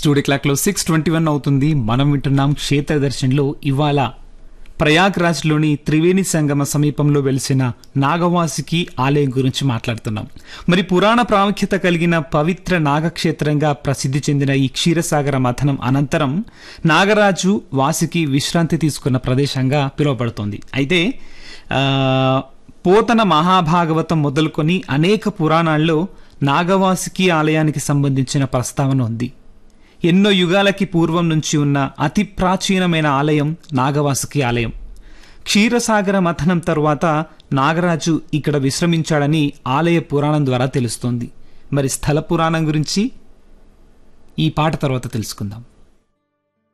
studio క్లాక్లో six twenty one అవుతుంది మనం వింటున్నాం క్షేత్ర దర్శన్లో ఇవాళ ప్రయాగ్రాజ్లోని త్రివేణి సంగమ సమీపంలో వెలిసిన నాగవాసికి ఆలయం గురించి మాట్లాడుతున్నాం మరి పురాణ ప్రాముఖ్యత కలిగిన పవిత్ర నాగక్షేత్రంగా ప్రసిద్ధి చెందిన ఈ క్షీరసాగర మథనం అనంతరం నాగరాజు వాసికి విశ్రాంతి తీసుకున్న ప్రదేశంగా పిలువబడుతోంది అయితే ఆ, పోతన మహాభాగవతం మొదలుకొని అనేక పురాణాల్లో నాగవాసికి ఆలయానికి సంబంధించిన ప్రస్తావన ఉంది ఎన్నో యుగాలకి పూర్వం నుంచి ఉన్న అతి ప్రాచీనమైన ఆలయం నాగవాసుకి ఆలయం క్షీరసాగర మథనం తరువాత నాగరాజు ఇక్కడ విశ్రమించాడని ఆలయ పురాణం ద్వారా తెలుస్తోంది మరి స్థల పురాణం గురించి ఈ పాట తర్వాత తెలుసుకుందాం